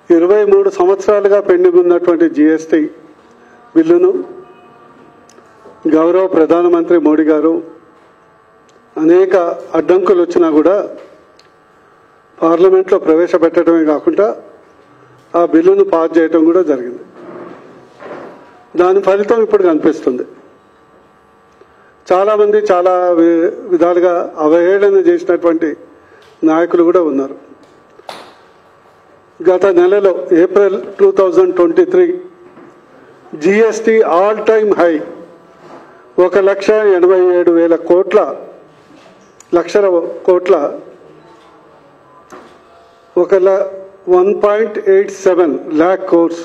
ఇరవై మూడు సంవత్సరాలుగా పెండింగ్ ఉన్నటువంటి జిఎస్టి బిల్లును గౌరవ ప్రధానమంత్రి మోడీ గారు అనేక అడ్డంకులు వచ్చినా కూడా పార్లమెంట్లో ప్రవేశపెట్టడమే కాకుండా ఆ బిల్లును పాస్ చేయడం కూడా జరిగింది దాని ఫలితం ఇప్పుడు కనిపిస్తుంది చాలామంది చాలా వి- విధాలుగా అవహేళన చేసినటువంటి నాయకులు కూడా ఉన్నారు గత నెలలో April two thousand twenty three GST all time high ఒక లక్ష ఎనభై ఏడు వేల కోట్ల లక్షల కోట్ల ఒక one point eight seven lakh crores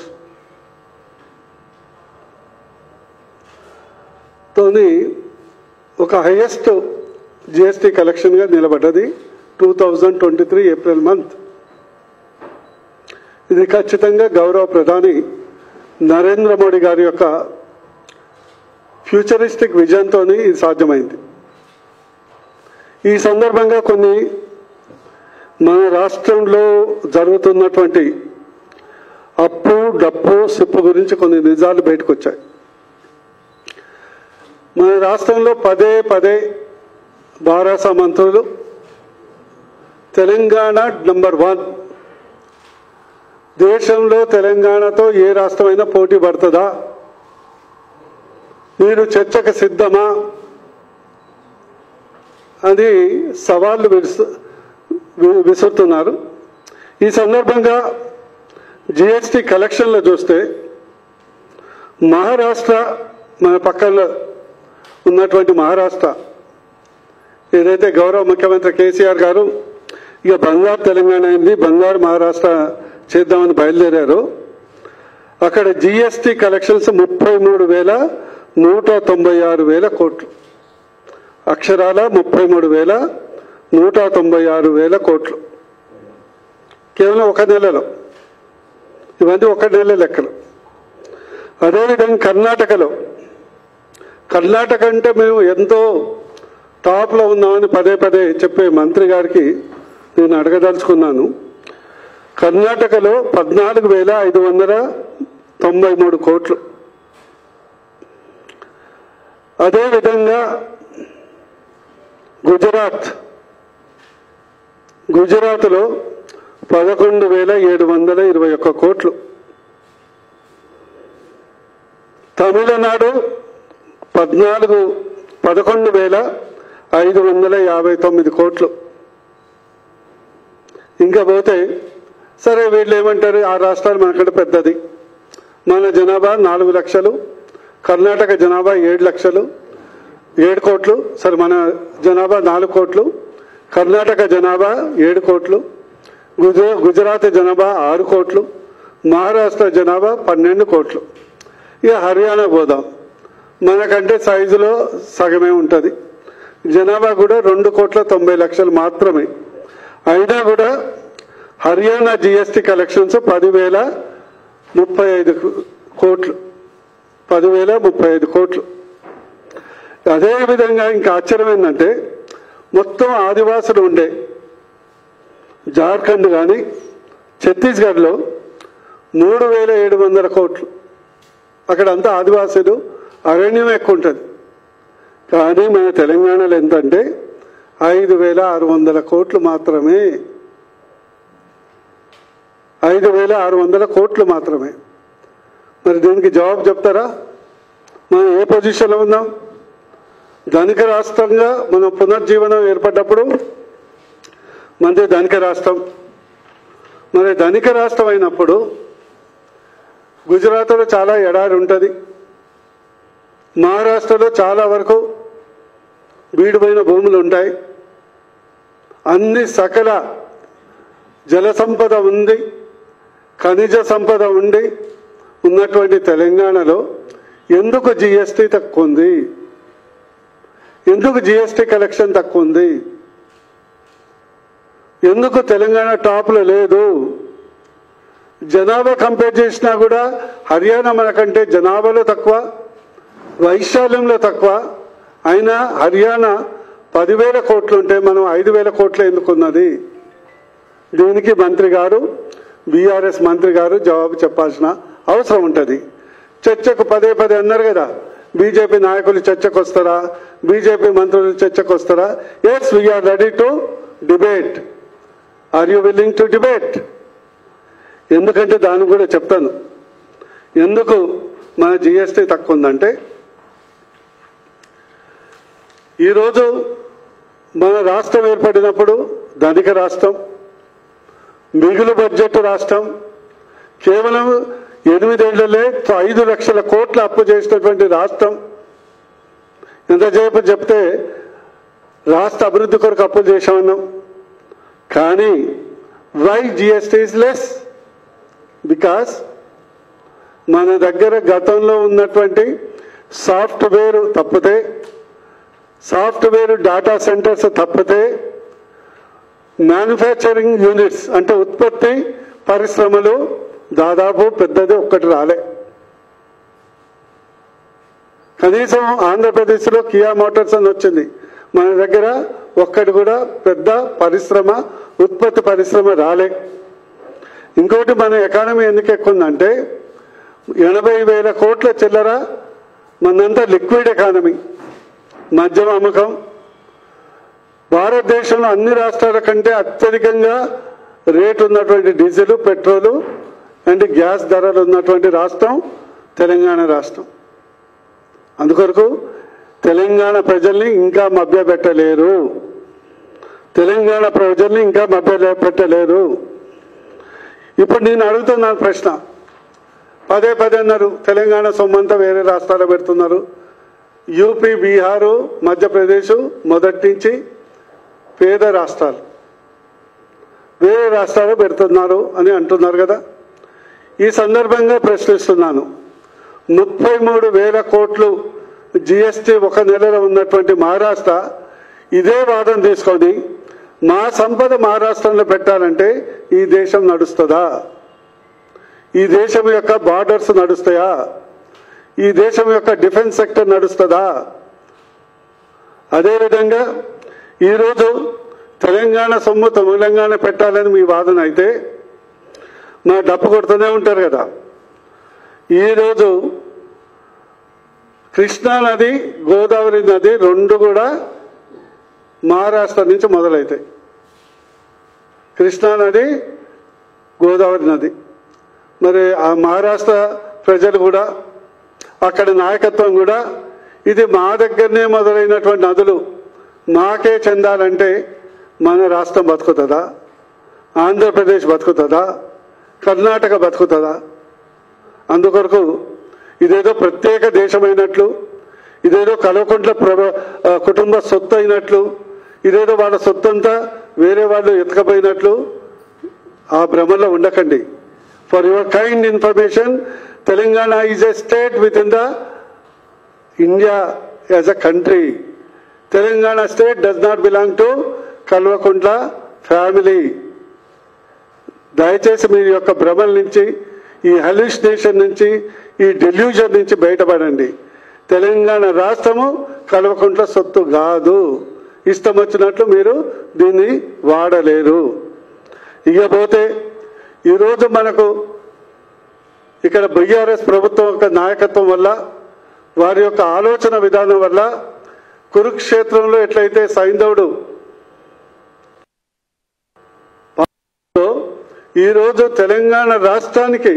తోని ఒక హైయెస్ట్ జిఎస్టి కలెక్షన్గా నిలబడ్డది two thousand twenty three April month ఇది ఖచ్చితంగా గౌరవ ప్రధాని నరేంద్ర మోడీ గారి యొక్క ఫ్యూచరిస్టిక్ విజన్తో ఇది సాధ్యమైంది ఈ సందర్భంగా కొన్ని మన రాష్ట్రంలో జరుగుతున్నటువంటి అప్పు డప్పు సిప్పు గురించి కొన్ని నిజాలు బయటకు వచ్చాయి మన రాష్ట్రంలో పదే పదే బారాస మంత్రులు తెలంగాణ నంబర్ వన్ దేశంలో తెలంగాణతో ఏ రాష్ట్రమైనా పోటీ పడుతుందా మీరు చర్చకు సిద్ధమా అని సవాళ్లు విసు వి- విసురుతున్నారు ఈ సందర్భంగా జిఎస్టి కలెక్షన్లో చూస్తే మహారాష్ట్ర మన పక్కన ఉన్నటువంటి మహారాష్ట్ర ఏదైతే గౌరవ ముఖ్యమంత్రి కేసీఆర్ గారు ఇక బంగారు తెలంగాణ అయింది బంగారు మహారాష్ట్ర చేద్దామని బయలుదేరారు అక్కడ జిఎస్టి కలెక్షన్స్ ముప్పై మూడు వేల నూట తొంభై ఆరు వేల కోట్లు అక్షరాల ముప్పై మూడు వేల నూట తొంభై ఆరు వేల కోట్లు కేవలం ఒక నెలలో ఇవన్నీ ఒక నెల లెక్కలు అదేవిధంగా కర్ణాటకలో కర్ణాటక అంటే మేము ఎంతో టాప్లో ఉన్నామని పదే పదే చెప్పే మంత్రి గారికి నేను అడగదలుచుకున్నాను కర్ణాటకలో పద్నాలుగు వేల ఐదు వందల తొంభై మూడు కోట్లు అదేవిధంగా గుజరాత్ గుజరాత్లో పదకొండు వేల ఏడు వందల ఇరవై ఒక్క కోట్లు తమిళనాడు పద్నాలుగు పదకొండు వేల ఐదు వందల యాభై తొమ్మిది కోట్లు ఇంకా పోతే సరే వీళ్ళు ఏమంటారు ఆ రాష్ట్రాలు మనకంటే పెద్దది మన జనాభా నాలుగు లక్షలు కర్ణాటక జనాభా ఏడు లక్షలు ఏడు కోట్లు సరే మన జనాభా నాలుగు కోట్లు కర్ణాటక జనాభా ఏడు కోట్లు గుజ గుజరాత్ జనాభా ఆరు కోట్లు మహారాష్ట్ర జనాభా పన్నెండు కోట్లు ఇక హర్యానా పోదాం మనకంటే సైజులో సగమే ఉంటుంది జనాభా కూడా రెండు కోట్ల తొంభై లక్షలు మాత్రమే అయినా కూడా హర్యానా జిఎస్టి కలెక్షన్స్ పదివేల ముప్పై ఐదు కోట్లు పదివేల ముప్పై ఐదు కోట్లు అదేవిధంగా ఇంకా ఆశ్చర్యం ఏంటంటే మొత్తం ఆదివాసులు ఉండే జార్ఖండ్ కానీ ఛత్తీస్గఢ్లో మూడు వేల ఏడు వందల కోట్లు అక్కడ అంతా ఆదివాసులు అరణ్యం ఎక్కువ ఉంటుంది కానీ మన తెలంగాణలో ఎంతంటే ఐదు వేల ఆరు వందల కోట్లు మాత్రమే ఐదు వేల ఆరు వందల కోట్లు మాత్రమే మరి దీనికి జవాబు చెప్తారా మనం ఏ పొజిషన్లో ఉన్నాం ధనిక రాష్ట్రంగా మనం పునర్జీవనం ఏర్పడ్డప్పుడు మనది ధనిక రాష్ట్రం మరి ధనిక రాష్ట్రం అయినప్పుడు గుజరాత్లో చాలా ఎడారి ఉంటుంది మహారాష్ట్రలో చాలా వరకు బీడుపోయిన భూములు ఉంటాయి అన్ని సకల జల సంపద ఉంది ఖనిజ సంపద ఉండి ఉన్నటువంటి తెలంగాణలో ఎందుకు జిఎస్టీ తక్కువ ఉంది ఎందుకు జిఎస్టీ కలెక్షన్ తక్కువ ఉంది ఎందుకు తెలంగాణ టాప్లో లేదు జనాభా కంపేర్ చేసినా కూడా హర్యానా మనకంటే జనాభాలో తక్కువ వైశాల్యంలో తక్కువ అయినా హర్యానా పదివేల కోట్లు ఉంటే మనం ఐదు వేల కోట్లు ఎందుకున్నది దీనికి మంత్రి గారు బీఆర్ఎస్ మంత్రి గారు జవాబు చెప్పాల్సిన అవసరం ఉంటుంది చర్చకు పదే పదే అన్నారు కదా బీజేపీ నాయకులు చర్చకు వస్తారా బీజేపీ మంత్రులు చర్చకు వస్తారా yes we're ready to debate are you willing to debate ఎందుకంటే దాన్ని కూడా చెప్తాను ఎందుకు మన జిఎస్టీ తక్కువ ఉందంటే ఈరోజు మన రాష్ట్రం ఏర్పడినప్పుడు ధనిక రాష్ట్రం మిగులు బడ్జెట్ రాష్ట్రం కేవలం ఎనిమిదేళ్లలే ఐదు లక్షల కోట్ల అప్పు చేసినటువంటి రాష్ట్రం ఎంతసేపు చెప్తే రాష్ట్ర అభివృద్ధి కొరకు అప్పులు చేశామన్నాం కానీ why GST is less because మన దగ్గర గతంలో ఉన్నటువంటి సాఫ్ట్వేర్ తప్పితే సాఫ్ట్వేర్ డేటా సెంటర్స్ తప్పితే మ్యానుఫ్యాక్చరింగ్ యూనిట్స్ అంటే ఉత్పత్తి పరిశ్రమలు దాదాపు పెద్దది ఒక్కటి రాలే కనీసం ఆంధ్రప్రదేశ్లో కియా మోటార్స్ అని వచ్చింది మన దగ్గర ఒక్కటి కూడా పెద్ద పరిశ్రమ ఉత్పత్తి పరిశ్రమ రాలే ఇంకోటి మన ఎకానమీ ఎందుకు ఎక్కువ ఉందంటే ఎనభై వేల కోట్ల చిల్లర మనంతా లిక్విడ్ ఎకానమీ మద్యం అమ్మకం భారతదేశంలో అన్ని రాష్ట్రాల కంటే అత్యధికంగా రేటు ఉన్నటువంటి డీజిల్ పెట్రోలు అండ్ గ్యాస్ ధరలు ఉన్నటువంటి రాష్ట్రం తెలంగాణ రాష్ట్రం అందుకొరకు తెలంగాణ ప్రజల్ని ఇంకా మభ్యపెట్టలేరు తెలంగాణ ప్రజల్ని ఇంకా మభ్య పెట్టలేరు ఇప్పుడు నేను అడుగుతున్నాను ప్రశ్న పదే పదే అన్నారు తెలంగాణ సొమ్మంతా వేరే రాష్ట్రాలు పెడుతున్నారు యూపీ బీహారు మధ్యప్రదేశ్ మొదటి నుంచి పేద రాష్ట్రాలు వేరే రాష్ట్రాలు పెడుతున్నారు అని అంటున్నారు కదా ఈ సందర్భంగా ప్రశ్నిస్తున్నాను ముప్పై మూడు వేల కోట్లు జిఎస్టీ ఒక నెలలో ఉన్నటువంటి మహారాష్ట్ర ఇదే వాదన తీసుకొని మా సంపద మహారాష్ట్రంలో పెట్టాలంటే ఈ దేశం నడుస్తుందా ఈ దేశం యొక్క బార్డర్స్ నడుస్తాయా ఈ దేశం యొక్క డిఫెన్స్ సెక్టర్ నడుస్తుందా అదేవిధంగా ఈరోజు తెలంగాణ సొమ్ము తెలంగాణ పెట్టాలని మీ వాదన అయితే మా డప్పు కొడుతూనే ఉంటారు కదా ఈరోజు కృష్ణా నది గోదావరి నది రెండు కూడా మహారాష్ట్ర నుంచి మొదలవుతాయి కృష్ణా నది గోదావరి నది మరి ఆ మహారాష్ట్ర ప్రజలు కూడా అక్కడ నాయకత్వం కూడా ఇది మా దగ్గరనే మొదలైనటువంటి నదులు మాకే చెందాలంటే మన రాష్ట్రం బతుకుతుందా ఆంధ్రప్రదేశ్ బతుకుతుందా కర్ణాటక బతుకుతుందా అందుకొరకు ఇదేదో ప్రత్యేక దేశమైనట్లు ఇదేదో కలవకుంట్ల ప్రభ ఆ, కుటుంబ సొత్తు అయినట్లు ఇదేదో వాళ్ళ సొత్తు అంతా వేరే వాళ్ళు ఎత్తుకపోయినట్లు ఆ భ్రమలో ఉండకండి for your kind information Telangana is a state with in the India as a country Telangana state does not belong to Kalvakuntla family దయచేసి మీ యొక్క భ్రమల నుంచి ఈ హెలిస్టేషన్ నుంచి ఈ డెల్యూజన్ నుంచి బయటపడండి తెలంగాణ రాష్ట్రము కల్వకుంట్ల సొత్తు కాదు ఇష్టం వచ్చినట్లు మీరు దీన్ని వాడలేరు ఇకపోతే ఈరోజు మనకు ఇక్కడ బీఆర్ఎస్ ప్రభుత్వం యొక్క నాయకత్వం వల్ల వారి యొక్క ఆలోచన విధానం వల్ల కురుక్షేత్రంలో ఎట్లయితే సైంధవుడు ఈరోజు తెలంగాణ రాష్ట్రానికి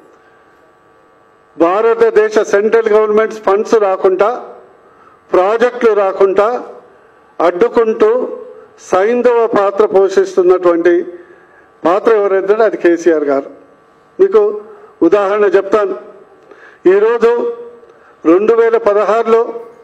భారతదేశ సెంట్రల్ గవర్నమెంట్ ఫండ్స్ రాకుండా ప్రాజెక్టులు రాకుండా అడ్డుకుంటూ సైంధవ పాత్ర పోషిస్తున్నటువంటి పాత్ర ఎవరైతే అది కేసీఆర్ గారు మీకు ఉదాహరణ చెప్తాను ఈరోజు రెండు వేల పదహారులో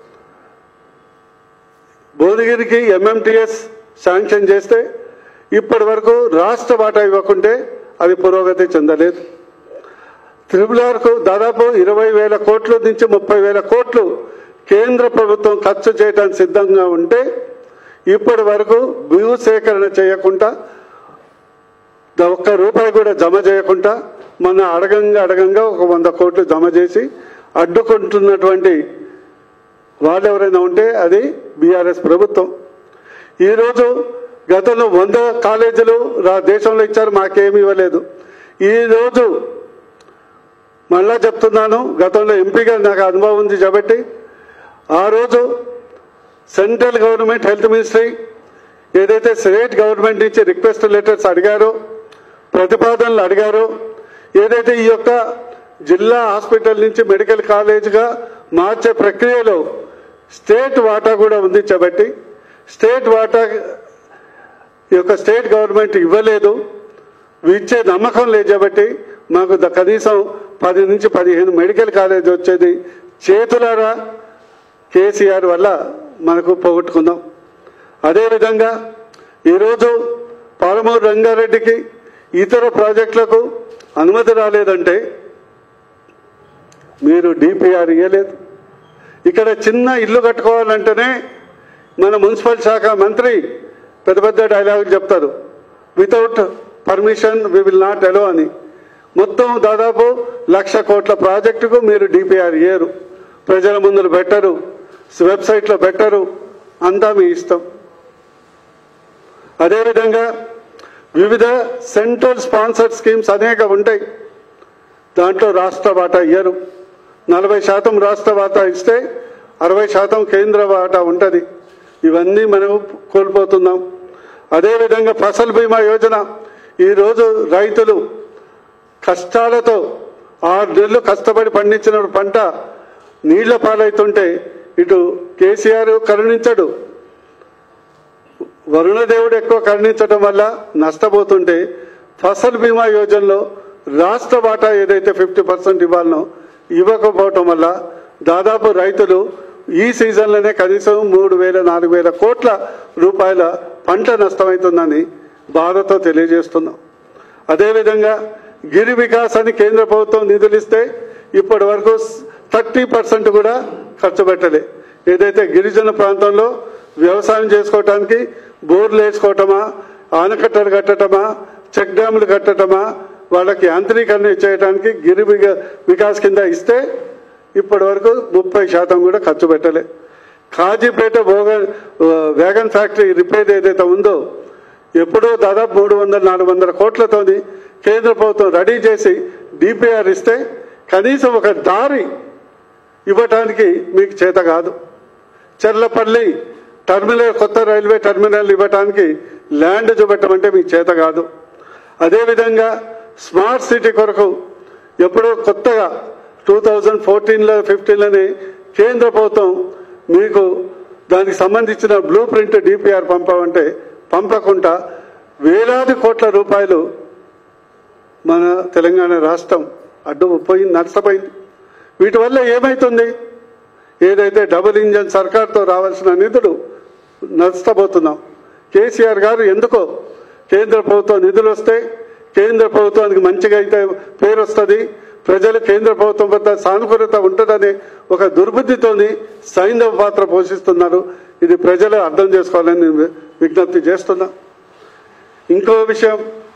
భువనగిరికి ఎంఎంటీఎస్ శాంక్షన్ చేస్తే ఇప్పటి వరకు రాష్ట్ర వాటా ఇవ్వకుంటే అది పురోగతి చెందలేదు త్రిపుల్ ఆర్కు దాదాపు ఇరవై వేల కోట్ల నుంచి ముప్పై వేల కోట్లు కేంద్ర ప్రభుత్వం ఖర్చు చేయడానికి సిద్ధంగా ఉంటే ఇప్పటి వరకు భూ సేకరణ చేయకుండా ద- ఒక్క రూపాయి కూడా జమ చేయకుండా మన అడగంగా అడగంగా ఒక వంద కోట్లు జమ చేసి అడ్డుకుంటున్నటువంటి వాళ్ళు ఎవరైనా ఉంటే అది బీఆర్ఎస్ ప్రభుత్వం ఈరోజు గతంలో వంద కాలేజీలు రా దేశంలో ఇచ్చారు మాకేమి ఇవ్వలేదు ఈరోజు మళ్ళా చెప్తున్నాను గతంలో ఎంపీగా నాకు అనుభవం ఉంది కాబట్టి ఆ రోజు సెంట్రల్ గవర్నమెంట్ హెల్త్ మినిస్ట్రీ ఏదైతే స్టేట్ గవర్నమెంట్ నుంచి రిక్వెస్ట్ లెటర్స్ అడిగారో ప్రతిపాదనలు అడిగారో ఏదైతే ఈ యొక్క జిల్లా హాస్పిటల్ నుంచి మెడికల్ కాలేజ్గా మార్చే ప్రక్రియలో స్టేట్ వాటా కూడా ఉంది కాబట్టి స్టేట్ వాటా ఈ యొక్క స్టేట్ గవర్నమెంట్ ఇవ్వలేదు ఇచ్చే నమ్మకం లేదు కాబట్టి మాకు ద- కనీసం పది నుంచి పదిహేను మెడికల్ కాలేజ్ వచ్చేది చేతులారా కేసీఆర్ వల్ల మనకు పోగొట్టుకుందాం అదేవిధంగా ఈరోజు పాలమూరు రంగారెడ్డికి ఇతర ప్రాజెక్టులకు అనుమతి రాలేదంటే మీరు డిపిఆర్ ఇవ్వలేదు ఇక్కడ చిన్న ఇల్లు కట్టుకోవాలంటేనే మన మున్సిపల్ శాఖ మంత్రి పెద్ద పెద్ద డైలాగులు చెప్తారు without permission we will not allow అని మొత్తం దాదాపు లక్ష కోట్ల ప్రాజెక్టుకు మీరు డిపిఆర్ ఇయ్యరు ప్రజల ముందు పెట్టరు వెబ్సైట్లో పెట్టరు అంతా మీ ఇష్టం అదేవిధంగా వివిధ సెంట్రల్ స్పాన్సర్డ్ స్కీమ్స్ అనేక ఉంటాయి దాంట్లో రాష్ట్ర వాటా ఇయ్యరు నలభై శాతం రాష్ట్ర వాటా ఇస్తే అరవై శాతం కేంద్ర వాటా ఉంటుంది ఇవన్నీ మనం కోల్పోతున్నాం అదేవిధంగా ఫసల్ బీమా యోజన ఈరోజు రైతులు కష్టాలతో ఆరు నెలలు కష్టపడి పండించిన పంట నీళ్ల పాలవుతుంటే ఇటు కేసీఆర్ కరుణించడు వరుణదేవుడు ఎక్కువ కరుణించడం వల్ల నష్టపోతుంటే ఫసల్ బీమా యోజనలో రాష్ట్ర వాటా ఏదైతే ఫిఫ్టీ పర్సెంట్ ఇవ్వాలనో ఇవ్వకపోవటం వల్ల దాదాపు రైతులు ఈ సీజన్లోనే కనీసం మూడు వేల నాలుగు వేల కోట్ల రూపాయల పంట నష్టమవుతుందని బాధతో తెలియజేస్తున్నాం అదేవిధంగా గిరి వికాసాన్ని కేంద్ర ప్రభుత్వం నిధులు ఇస్తే ఇప్పటి వరకు థర్టీ పర్సెంట్ కూడా ఖర్చు పెట్టలే ఏదైతే గిరిజన ప్రాంతంలో వ్యవసాయం చేసుకోవటానికి బోర్లు వేసుకోవటమా ఆనకట్టలు కట్టటమా చెక్ డ్యాములు కట్టటమా వాళ్ళకి యాంత్రీకరణ చేయడానికి గిరి విక- వికాస్ కింద ఇస్తే ఇప్పటి వరకు ముప్పై శాతం కూడా ఖర్చు పెట్టలే కాజీపేట భోగన్ వ్యాగన్ ఫ్యాక్టరీ రిపేర్ ఏదైతే ఉందో ఎప్పుడో దాదాపు మూడు వందల నాలుగు వందల కోట్లతోని కేంద్ర ప్రభుత్వం రెడీ చేసి డిపిఆర్ ఇస్తే కనీసం ఒక దారి ఇవ్వటానికి మీకు చేత కాదు చెర్లపల్లి టర్మినల్ కొత్త రైల్వే టర్మినల్ ఇవ్వటానికి ల్యాండ్ చూపెట్టమంటే మీకు చేత కాదు అదేవిధంగా స్మార్ట్ సిటీ కొరకు ఎప్పుడో కొత్తగా టూ థౌజండ్ ఫోర్టీన్లో ఫిఫ్టీన్లోనే కేంద్ర ప్రభుత్వం మీకు దానికి సంబంధించిన బ్లూ ప్రింట్ డిపిఆర్ పంపమంటే పంపకుండా వేలాది కోట్ల రూపాయలు మన తెలంగాణ రాష్ట్రం అడ్డు పోయింది నష్టపోయింది వీటి వల్ల ఏమైతుంది ఏదైతే డబుల్ ఇంజన్ సర్కార్తో రావాల్సిన నిధులు నష్టపోతున్నాం కేసీఆర్ గారు ఎందుకో కేంద్ర ప్రభుత్వం నిధులు వస్తే కేంద్ర ప్రభుత్వానికి మంచిగా అయితే పేరు వస్తుంది ప్రజలు కేంద్ర ప్రభుత్వం వద్ద సానుకూలత ఉంటుందనే ఒక దుర్బుద్ధితోని సైంధవ పాత్ర పోషిస్తున్నారు ఇది ప్రజలు అర్థం చేసుకోవాలని నేను విజ్ఞప్తి చేస్తున్నా ఇంకో విషయం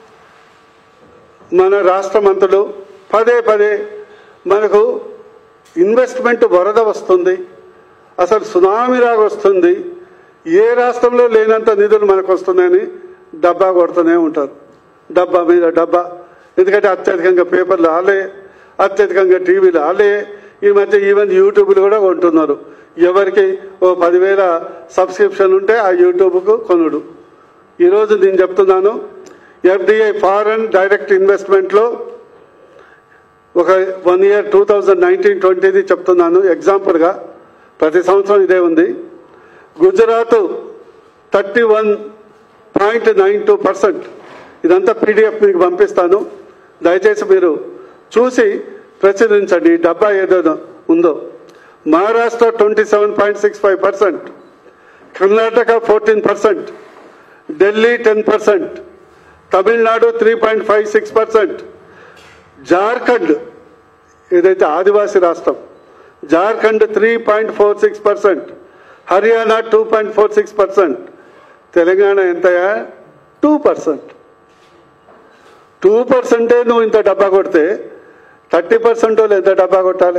మన రాష్ట్ర మంత్రులు పదే పదే మనకు ఇన్వెస్ట్మెంట్ వరద వస్తుంది అసలు సునామీలాగా వస్తుంది ఏ రాష్ట్రంలో లేనంత నిధులు మనకు వస్తున్నాయని డబ్బా కొడుతూనే ఉంటారు డబ్బా మీద డబ్బా ఎందుకంటే అత్యధికంగా పేపర్లు ఆలే అత్యధికంగా టీవీలు ఆలే ఈ మధ్య ఈవెన్ యూట్యూబ్లు కూడా కొంటున్నారు ఎవరికి ఓ పదివేల సబ్స్క్రిప్షన్ ఉంటే ఆ యూట్యూబ్కు కొనుడు ఈరోజు నేను చెప్తున్నాను ఎఫ్డిఐ ఫారెన్ డైరెక్ట్ ఇన్వెస్ట్మెంట్లో ఒక one year two thousand nineteen ట్వంటీది చెప్తున్నాను ఎగ్జాంపుల్గా ప్రతి సంవత్సరం ఇదే ఉంది Gujarat thirty one point nine two percent ఇదంతా పీడిఎఫ్ మీకు పంపిస్తాను దయచేసి మీరు చూసి ప్రచురించండి ఈ డబ్బా ఏదో ఉందో Maharashtra twenty seven point six five percent Karnataka fourteen percent Delhi ten percent Tamil Nadu three point five six percent Jharkhand ఏదైతే ఆదివాసీ రాష్ట్రం Jharkhand three point four six percent Haryana two point four six percent Telangana ఎంతయా టూ పర్సెంట్ టూ పర్సెంటే నువ్వు ఇంత డబ్బా కొడితే థర్టీ పర్సెంట్ వాళ్ళు ఎంత డబ్బా కొట్టాలి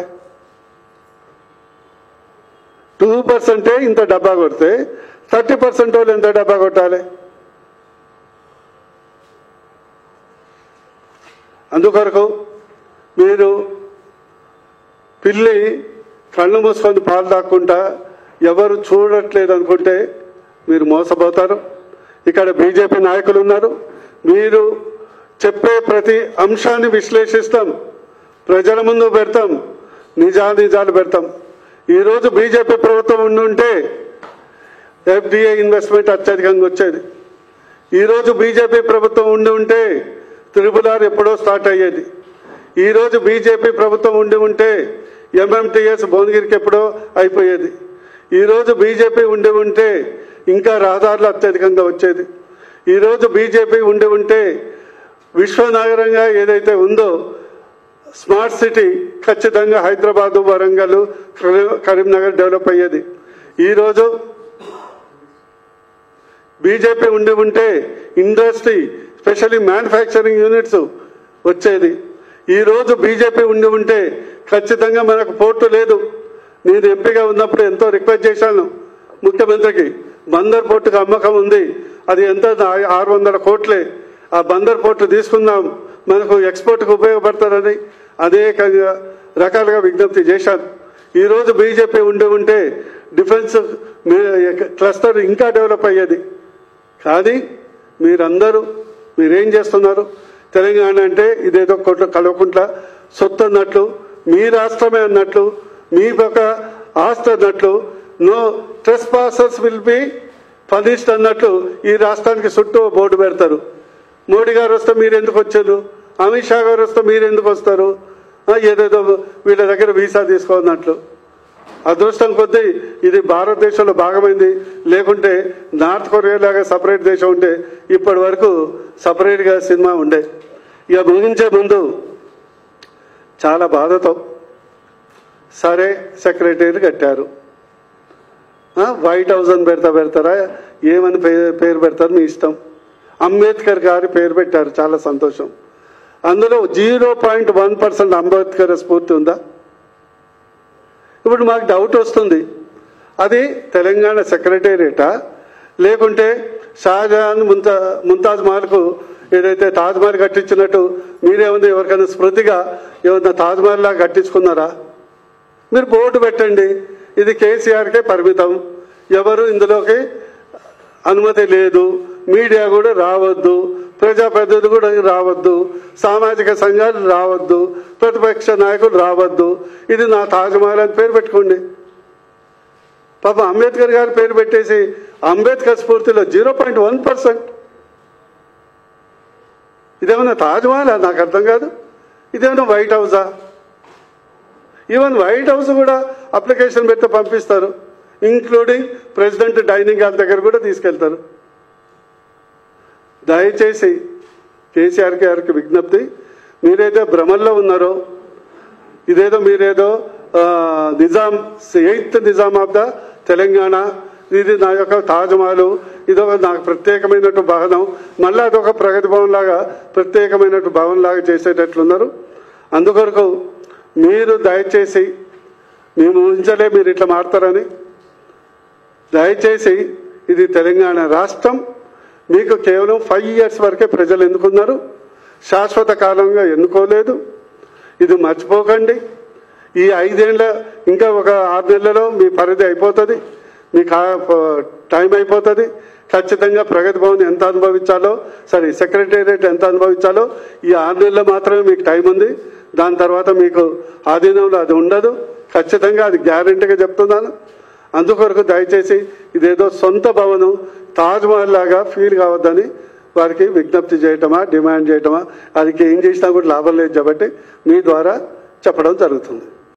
టూ పర్సెంటే ఇంత డబ్బా కొడితే థర్టీ పర్సెంట్ వాళ్ళు ఎంత డబ్బా కొట్టాలి అందుకొరకు మీరు పిల్లి కళ్ళు మూసుకొని పాలు తాక్కుంటా ఎవరు చూడట్లేదు అనుకుంటే మీరు మోసపోతారు ఇక్కడ బీజేపీ నాయకులు ఉన్నారు మీరు చెప్పే ప్రతి అంశాన్ని విశ్లేషిస్తాం ప్రజల ముందు పెడతాం నిజాలు నిజాలు పెడతాం ఈరోజు బీజేపీ ప్రభుత్వం ఉండుంటే ఎఫ్డిఐ ఇన్వెస్ట్మెంట్ అత్యధికంగా వచ్చేది ఈరోజు బీజేపీ ప్రభుత్వం ఉండి ఉంటే త్రిపుల్ ఆర్ ఎప్పుడో స్టార్ట్ అయ్యేది ఈరోజు బీజేపీ ప్రభుత్వం ఉండి ఉంటే ఎంఎంటీఎస్ భువనగిరికి ఎప్పుడో అయిపోయేది ఈరోజు బీజేపీ ఉండి ఉంటే ఇంకా రహదారులు అత్యధికంగా వచ్చేది ఈరోజు బీజేపీ ఉండి ఉంటే విశ్వనగరంగా ఏదైతే ఉందో స్మార్ట్ సిటీ ఖచ్చితంగా హైదరాబాదు వరంగల్ కరీ- కరీంనగర్ డెవలప్ అయ్యేది ఈరోజు బీజేపీ ఉండి ఉంటే ఇండస్ట్రీ స్పెషల్లీ మ్యానుఫ్యాక్చరింగ్ యూనిట్స్ వచ్చేది ఈ రోజు బీజేపీ ఉండి ఉంటే ఖచ్చితంగా మనకు పోర్టు లేదు నేను ఎంపీగా ఉన్నప్పుడు ఎంతో రిక్వెస్ట్ చేశాను ముఖ్యమంత్రికి బందర్ పోర్టుకు అమ్మకం ఉంది అది ఎంత ఆ- ఆరు వందల కోట్లే ఆ బందర్ పోర్టు తీసుకుందాం మనకు ఎక్స్పోర్ట్కి ఉపయోగపడతారని అనేకంగా రకాలుగా విజ్ఞప్తి చేశాను ఈ రోజు బీజేపీ ఉండి ఉంటే డిఫెన్స్ మీ- క్లస్టర్ ఇంకా డెవలప్ అయ్యేది కానీ మీరందరూ మీరేం చేస్తున్నారు తెలంగాణ అంటే ఇదేదో కొట్ట కలవకుంట్ల సొత్తు అన్నట్లు మీ రాష్ట్రమే అన్నట్లు మీ ఒక ఆస్తి అన్నట్లు no trespassers will be punished అన్నట్లు ఈ రాష్ట్రానికి చుట్టూ బోర్డు పెడతారు మోడీ గారు వస్తే మీరు ఎందుకు వచ్చారు అమిత్ షా గారు వస్తే మీరు ఎందుకు వస్తారు ఆ, ఏదేదో వీళ్ళ దగ్గర వీసా తీసుకోన్నట్లు అదృష్టం కొద్దీ ఇది భారతదేశంలో భాగమైంది లేకుంటే నార్త్ కొరియా లాగా సపరేట్ దేశం ఉంటే ఇప్పటి వరకు సపరేట్గా సినిమా ఉండే ఇక ముగించే ముందు చాలా బాధతో సరే సెక్రటరీ కట్టారు ఆ, వైట్ హౌస్ అని పెడతా పెడతారా ఏమని పే- పేరు పెడతారు మీ ఇష్టం అంబేద్కర్ గారి పేరు పెట్టారు చాలా సంతోషం అందులో zero point one percent Ambedkar స్ఫూర్తి ఉందా ఇప్పుడు మాకు డౌట్ వస్తుంది అది తెలంగాణ సెక్రటేరియటా లేకుంటే షాజహాన్ ముంతా ముంతాజ్ మహల్కు ఏదైతే తాజ్ మహల్ కట్టించినట్టు మీరేముంది ఎవరికైనా స్మృతిగా ఏమన్నా తాజ్ మహల్ లాగా కట్టించుకున్నారా మీరు బోర్డు పెట్టండి ఇది కేసీఆర్కే పరిమితం ఎవరు ఇందులోకి అనుమతి లేదు మీడియా కూడా రావద్దు ప్రజాప్రతినిధులు కూడా రావద్దు సామాజిక సంఘాలు రావద్దు ప్రతిపక్ష నాయకులు రావద్దు ఇది నా తాజ్మహల్ అని పేరు పెట్టుకోండి పాప అంబేద్కర్ గారి పేరు పెట్టేసి అంబేద్కర్ స్ఫూర్తిలో జీరో పాయింట్ వన్ పర్సెంట్ ఇదేమన్నా తాజ్మహల్ నాకు అర్థం కాదు ఇదేమన్నా వైట్ హౌసా ఈవెన్ వైట్ హౌస్ కూడా అప్లికేషన్ పెడితే పంపిస్తారు ఇంక్లూడింగ్ ప్రెసిడెంట్ డైనింగ్ హాల్ దగ్గర కూడా తీసుకెళ్తారు దయచేసి కేసీఆర్ గారికి విజ్ఞప్తి మీరైతే భ్రమల్లో ఉన్నారో ఇదేదో మీరేదో ఆ, Nizam eighth Nizam of the Telangana ఇది నా యొక్క తాజ్మహల్ ఇదొక నాకు ప్రత్యేకమైనట్టు భవనం మళ్ళీ అదొక ప్రగతి భవన్ లాగా ప్రత్యేకమైనట్టు భవన్ లాగా చేసేటట్లున్నారు అందుకొరకు మీరు దయచేసి మేము ఊహించలే మీరు ఇట్లా మారుతారని దయచేసి ఇది తెలంగాణ రాష్ట్రం మీకు కేవలం ఫైవ్ ఇయర్స్ వరకే ప్రజలు ఎన్నుకున్నారు శాశ్వత కాలంగా ఎన్నుకోలేదు ఇది మర్చిపోకండి ఈ ఐదేళ్ల ఇంకా ఒక ఆరు నెలలలో మీ పరిధి అయిపోతుంది మీ కా- టైం అయిపోతుంది ఖచ్చితంగా ప్రగతి భవన్ ఎంత అనుభవించాలో సారీ సెక్రటేరియట్ ఎంత అనుభవించాలో ఈ ఆరు నెలల్లో మాత్రమే మీకు టైం ఉంది దాని తర్వాత మీకు ఆధీనంలో అది ఉండదు ఖచ్చితంగా అది గ్యారెంటీగా చెప్తున్నాను అందుకొరకు దయచేసి ఇదేదో సొంత భవనం తాజ్మహల్ లాగా ఫీల్ కావద్దని వారికి విజ్ఞప్తి చేయటమా డిమాండ్ చేయటమా అది ఏం చేసినా కూడా లాభం లేదు కాబట్టి మీ ద్వారా చెప్పడం జరుగుతుంది